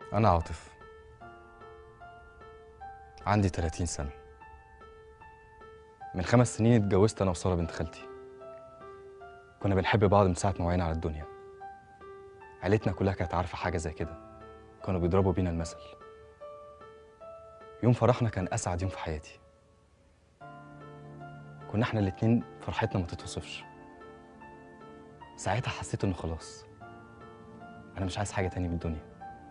أنا عاطف عندي 30 سنة من خمس سنين اتجوزت أنا وسارة بنت خالتي كنا بنحب بعض من ساعة ما وعينا على الدنيا عيلتنا كلها كانت عارفة حاجة زي كده كانوا بيضربوا بينا المثل يوم فرحنا كان أسعد يوم في حياتي كنا احنا الاتنين فرحتنا ما تتوصفش ساعتها حسيت انه خلاص انا مش عايز حاجة تاني من الدنيا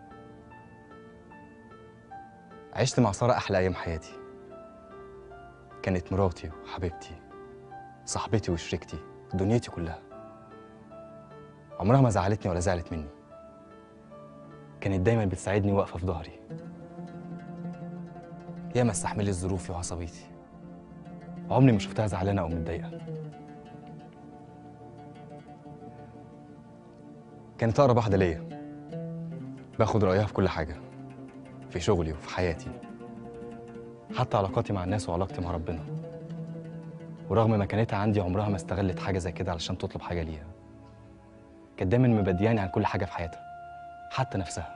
عشت مع سارة أحلى أيام حياتي كانت مراتي وحبيبتي صاحبتي وشريكتي دنيتي كلها عمرها ما زعلتني ولا زعلت مني كانت دايما بتساعدني واقفة في ظهري ياما استحملت ظروفي وعصبيتي عمري ما شفتها زعلانة أو متضايقة كانت أقرب واحدة ليا باخد رأيها في كل حاجة في شغلي وفي حياتي حتى علاقاتي مع الناس وعلاقتي مع ربنا ورغم مكانتها عندي عمرها ما استغلت حاجة زي كده علشان تطلب حاجة ليها كانت دايما مبدياني عن كل حاجة في حياتها حتى نفسها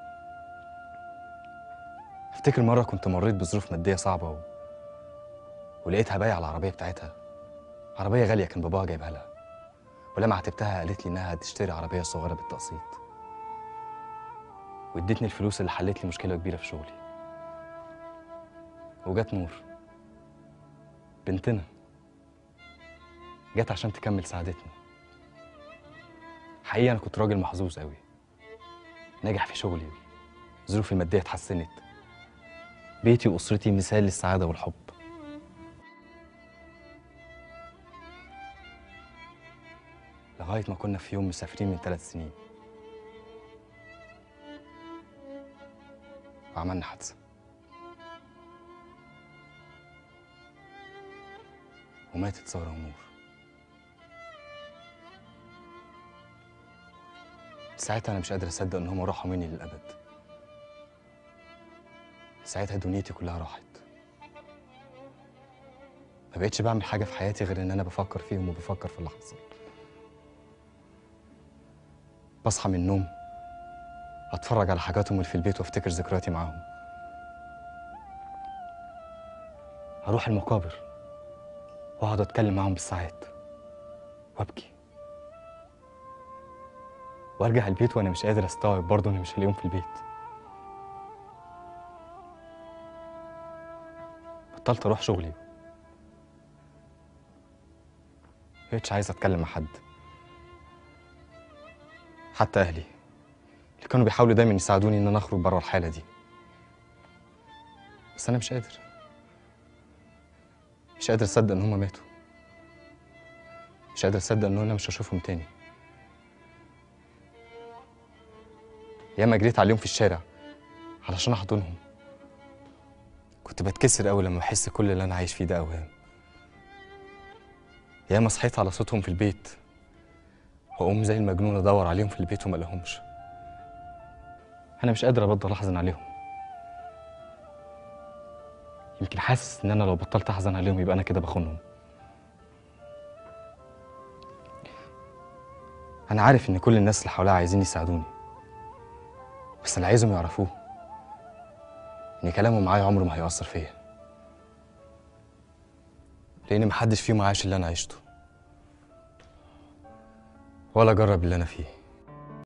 افتكر مرة كنت مريت بظروف مادية صعبة و... ولقيتها بايعة العربية بتاعتها عربية غالية كان باباها جايبها لها ولما عاتبتها قالت لي إنها هتشتري عربية صغيرة بالتقسيط وادتني الفلوس اللي حلت لي مشكلة كبيرة في شغلي وجت نور بنتنا جت عشان تكمل سعادتنا حقيقة أنا كنت راجل محظوظ قوي ناجح في شغلي ظروفي المادية اتحسنت بيتي وأسرتي مثال للسعادة والحب لغاية ما كنا في يوم مسافرين من ثلاث سنين وعملنا حادثة وماتت سارة ونور ساعتها أنا مش قادر أصدق إن هما راحوا مني للأبد ساعتها دنيتي كلها راحت ما بقتش بعمل حاجة في حياتي غير إن أنا بفكر فيهم وبفكر في اللي حصل بصحى من النوم اتفرج على حاجاتهم اللي في البيت وافتكر ذكرياتي معاهم اروح المقابر واقعد اتكلم معاهم بالساعات وابكي وارجع البيت وانا مش قادر استوعب برضه اني مش هلاقيهم في البيت بطلت اروح شغلي مبقتش عايز اتكلم مع حد حتى اهلي اللي كانوا بيحاولوا دايما يساعدوني ان انا اخرج بره الحاله دي بس انا مش قادر مش قادر اصدق ان هما ماتوا مش قادر اصدق ان انا مش هشوفهم تاني ياما جريت عليهم في الشارع علشان احضنهم كنت بتكسر قوي لما بحس كل اللي انا عايش فيه ده اوهام ياما صحيت على صوتهم في البيت واقوم زي المجنون ادور عليهم في البيت وما الاقيهمش انا مش قادر ابطل احزن عليهم يمكن حاسس ان انا لو بطلت احزن عليهم يبقى انا كده بخونهم انا عارف ان كل الناس اللي حواليا عايزين يساعدوني بس اللي عايزهم يعرفوه ان كلامهم معايا عمره ما هيأثر فيا لان محدش فيهم عاش اللي انا عشته ولا جرب اللي انا فيه